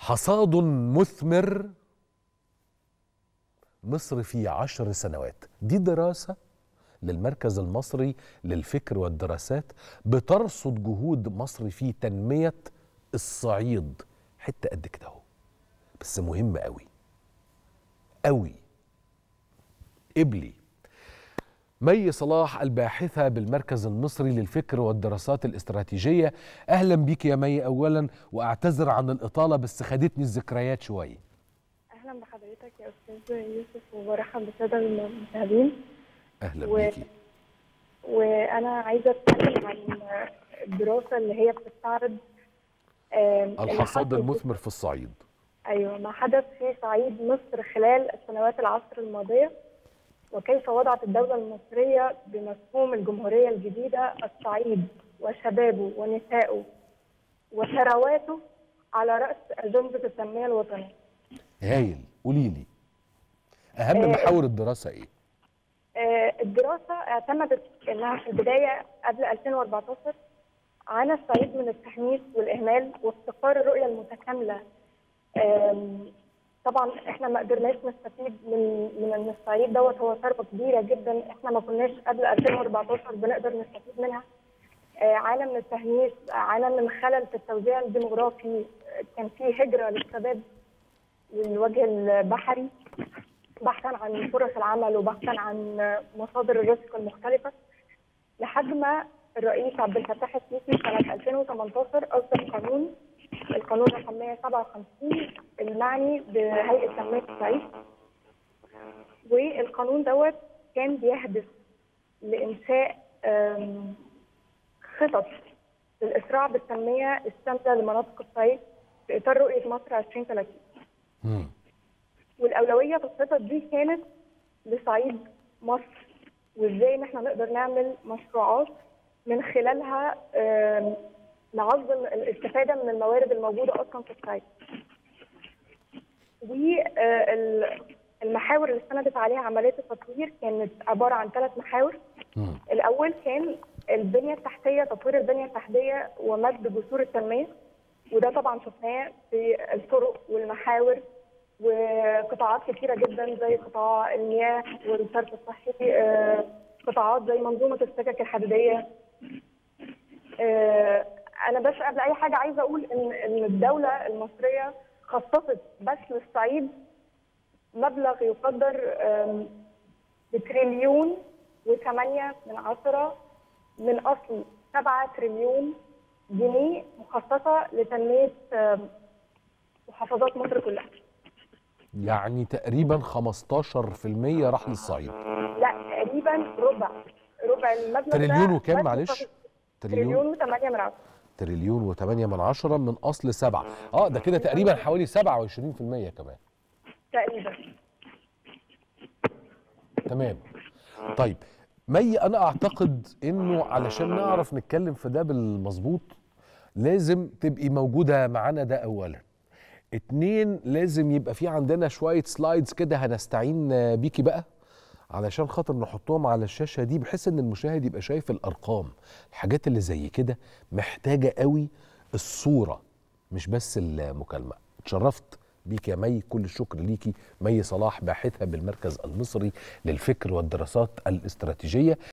حصاد مثمر مصر في عشر سنوات دي دراسة للمركز المصري للفكر والدراسات بترصد جهود مصر في تنمية الصعيد حتة قد كده اهو بس مهم قوي قوي قبلي مي صلاح الباحثة بالمركز المصري للفكر والدراسات الاستراتيجية أهلا بيك يا مي أولا وأعتذر عن الإطالة بس خدتني الذكريات شوية اهلا بحضرتك يا استاذ يوسف وبرحب بالساده المشاهدين أهلا و- بيكي وانا عايزه اتكلم عن الدراسه اللي هي بتستعرض آم، اللي الحصاد حصل- المثمر في الصعيد ايوه ما حدث في صعيد مصر خلال السنوات العصر الماضيه وكيف وضعت الدوله المصريه بمفهوم الجمهوريه الجديده الصعيد وشبابه ونسائه وثرواته على راس اجنده التنميه الوطنيه هايل قولي لي أهم آه، محاور الدراسة إيه؟ آه، الدراسة اعتمدت انها في البداية قبل 2014 عانى الصعيد من التحميس والإهمال وافتقار الرؤية المتكاملة آم، طبعا احنا ما قدرناش نستفيد من من ان الصعيد دوت هو ثروة كبيرة جدا احنا ما كناش قبل 2014 بنقدر نستفيد منها آه، عانى من التهميش عانى من خلل في التوزيع الديموغرافي آه، كان في هجرة للشباب للوجه البحري بحثا عن فرص العمل وبحثا عن مصادر الرزق المختلفة لحد ما الرئيس عبد الفتاح السيسي سنة 2018 أصدر قانون القانون رقم 157 المعني بهيئة تنمية الصعيد والقانون دوت كان بيهدف لإنشاء آم، خطط للإسراع بالتنمية الشاملة لمناطق الصعيد في إطار رؤية مصر 2030 مم. والاولويه في الخطط دي كانت لصعيد مصر وازاي ان احنا نقدر نعمل مشروعات من خلالها آم، نعظم الاستفاده من الموارد الموجوده اصلا في الصعيد. والمحاور اللي استندت عليها عمليه التطوير كانت عباره عن ثلاث محاور مم. الاول كان البنيه التحتيه تطوير البنيه التحتيه ومد جسور التنميه وده طبعا شفناه في الطرق والمحاور وقطاعات كثيره جدا زي قطاع المياه والصرف الصحي آه، قطاعات زي منظومه السكك الحديديه آه، انا بس قبل اي حاجه عايزه اقول ان ان الدوله المصريه خصصت بس للصعيد مبلغ يقدر آم، بتريليون وثمانية من عشرة من أصل سبعة تريليون جنيه مخصصة لتنمية آم، محافظات مصر كلها يعني تقريبا 15% راح للصعيد لا تقريبا ربع ربع المبلغ ده تريليون وكام بس معلش؟ مخصص- تريليون تريليون وثمانية من عشرة تريليون وثمانية من عشرة من أصل سبعة اه ده كده تقريبا حوالي 27% كمان تقريبا تمام طيب مي انا اعتقد انه علشان نعرف نتكلم في ده بالمظبوط لازم تبقي موجوده معانا ده اولا اتنين لازم يبقى في عندنا شويه سلايدز كده هنستعين بيكي بقى علشان خاطر نحطهم على الشاشه دي بحيث ان المشاهد يبقى شايف الارقام الحاجات اللي زي كده محتاجه قوي الصوره مش بس المكالمه اتشرفت بيك يا مي كل الشكر ليكي مي صلاح باحثه بالمركز المصري للفكر والدراسات الاستراتيجيه